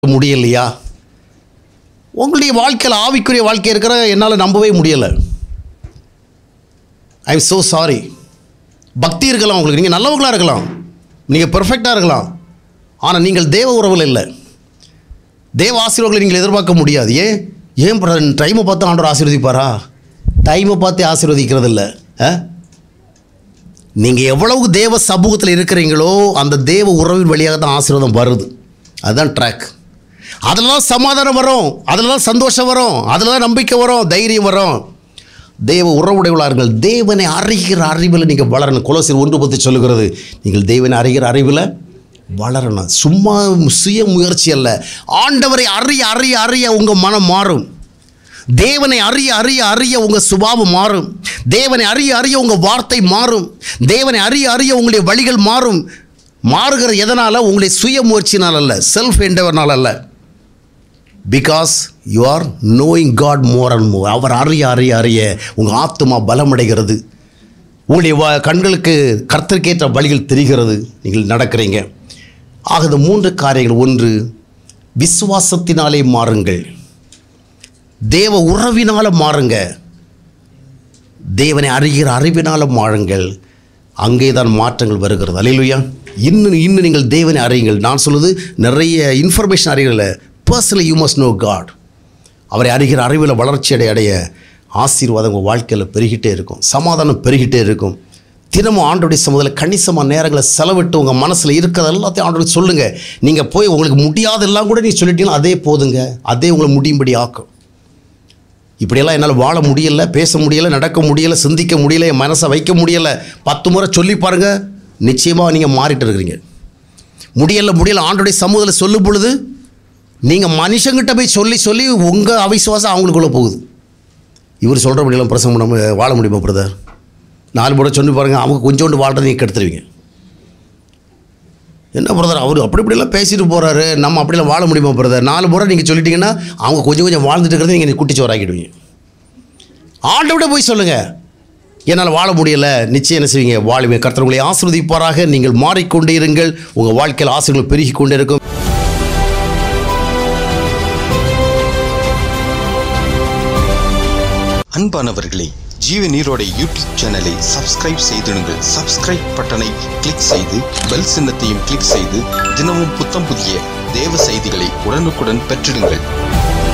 முடியலையா உங்களுடைய வாழ்க்கையில் ஆவிக்குரிய வாழ்க்கை இருக்கிற என்னால் நம்பவே முடியலை ஐ எம் ஸோ சாரி பக்தி இருக்கலாம் உங்களுக்கு நீங்கள் நல்லவங்களாக இருக்கலாம் நீங்கள் பெர்ஃபெக்டாக இருக்கலாம் ஆனால் நீங்கள் தேவ உறவில் இல்லை தேவ ஆசீர்வாதங்களை நீங்கள் எதிர்பார்க்க முடியாது ஏன் ஏன் டைமை பார்த்து ஆண்டவர் ஆசீர்வதிப்பாரா டைமை பார்த்து ஆசீர்வதிக்கிறது இல்லை நீங்கள் எவ்வளவு தேவ சமூகத்தில் இருக்கிறீங்களோ அந்த தேவ உறவின் வழியாக தான் ஆசீர்வாதம் வருது அதுதான் ட்ராக் அதில் தான் சமாதானம் வரும் அதில் தான் சந்தோஷம் வரும் அதில் தான் நம்பிக்கை வரும் தைரியம் வரும் தேவ உறவுடையவளார்கள் தேவனை அறிகிற அறிவில் நீங்கள் வளரணும் குலசில் ஒன்று பற்றி சொல்லுகிறது நீங்கள் தேவனை அறிகிற அறிவில் வளரணும் சும்மா சுய முயற்சி அல்ல ஆண்டவரை அறிய அறிய அறிய உங்கள் மனம் மாறும் தேவனை அறிய அறிய அறிய உங்கள் சுபாவம் மாறும் தேவனை அறிய அறிய உங்கள் வார்த்தை மாறும் தேவனை அறிய அறிய உங்களுடைய வழிகள் மாறும் மாறுகிற எதனால் உங்களுடைய சுய முயற்சினால் அல்ல செல்ஃப் எண்டவர்னால் அல்ல because you are knowing God more and more அவர் அறிய அறிய அறிய உங்கள் ஆத்மா பலமடைகிறது உங்களுடைய வ கண்களுக்கு கர்த்தருக்கேற்ற வழிகள் தெரிகிறது நீங்கள் நடக்கிறீங்க ஆக இந்த மூன்று காரியங்கள் ஒன்று விசுவாசத்தினாலே மாறுங்கள் தேவ உறவினால் மாறுங்க தேவனை அறிகிற அறிவினால் மாறுங்கள் அங்கே தான் மாற்றங்கள் வருகிறது அலையிலுயா இன்னும் இன்னும் நீங்கள் தேவனை அறியுங்கள் நான் சொல்லுது நிறைய இன்ஃபர்மேஷன் அறிகிறல personally you must know God அவரை அறிகிற அறிவில் வளர்ச்சி அடைய அடைய ஆசீர்வாதம் உங்கள் வாழ்க்கையில் பெருகிட்டே இருக்கும் சமாதானம் பெருகிட்டே இருக்கும் தினமும் ஆண்டோடைய சமூகத்தில் கணிசமாக நேரங்களை செலவிட்டு உங்கள் மனசில் இருக்கிறது எல்லாத்தையும் ஆண்டோட சொல்லுங்கள் நீங்கள் போய் உங்களுக்கு முடியாதெல்லாம் கூட நீ சொல்லிட்டீங்கன்னா அதே போதுங்க அதே உங்களை முடியும்படி ஆக்கும் இப்படியெல்லாம் என்னால் வாழ முடியல பேச முடியல நடக்க முடியல சிந்திக்க முடியல என் மனசை வைக்க முடியல பத்து முறை சொல்லி பாருங்கள் நிச்சயமாக நீங்கள் மாறிட்டு இருக்கிறீங்க முடியல முடியல ஆண்டோடைய சமூகத்தில் சொல்லும் பொழுது நீங்கள் மனுஷங்கிட்ட போய் சொல்லி சொல்லி உங்கள் அவிசுவாசம் அவங்களுக்குள்ளே போகுது இவர் சொல்கிற முடியலாம் பிரசங்கம் பண்ணாம வாழ முடியுமா பிரதர் நாலு முறை சொல்லி பாருங்கள் அவங்க கொஞ்சோண்டு வாழ்றதை நீங்கள் கெடுத்துருவீங்க என்ன பிரதர் அவர் அப்படி இப்படிலாம் பேசிட்டு போகிறாரு நம்ம அப்படிலாம் வாழ முடியுமா பிரதர் நாலு முறை நீங்கள் சொல்லிட்டீங்கன்னா அவங்க கொஞ்சம் கொஞ்சம் வாழ்ந்துட்டு இருக்கிறத நீங்கள் குட்டிச்சோறாக்கிடுவீங்க ஆண்டவிட போய் சொல்லுங்கள் என்னால் வாழ முடியல நிச்சயம் என்ன செய்வீங்க வாழுமே கர்த்தர் உங்களை ஆசிர்வதிப்பாராக நீங்கள் மாறிக்கொண்டே இருங்கள் உங்கள் வாழ்க்கையில் ஆசைகள் பெருகி கொண்டே இருக்கும் அன்பானவர்களே ஜீவ நீரோட யூடியூப் சேனலை சப்ஸ்கிரைப் செய்திடுங்கள் சப்ஸ்கிரைப் பட்டனை கிளிக் செய்து பெல் சின்னத்தையும் கிளிக் செய்து தினமும் புத்தம் புதிய தேவ செய்திகளை உடனுக்குடன் பெற்றிடுங்கள்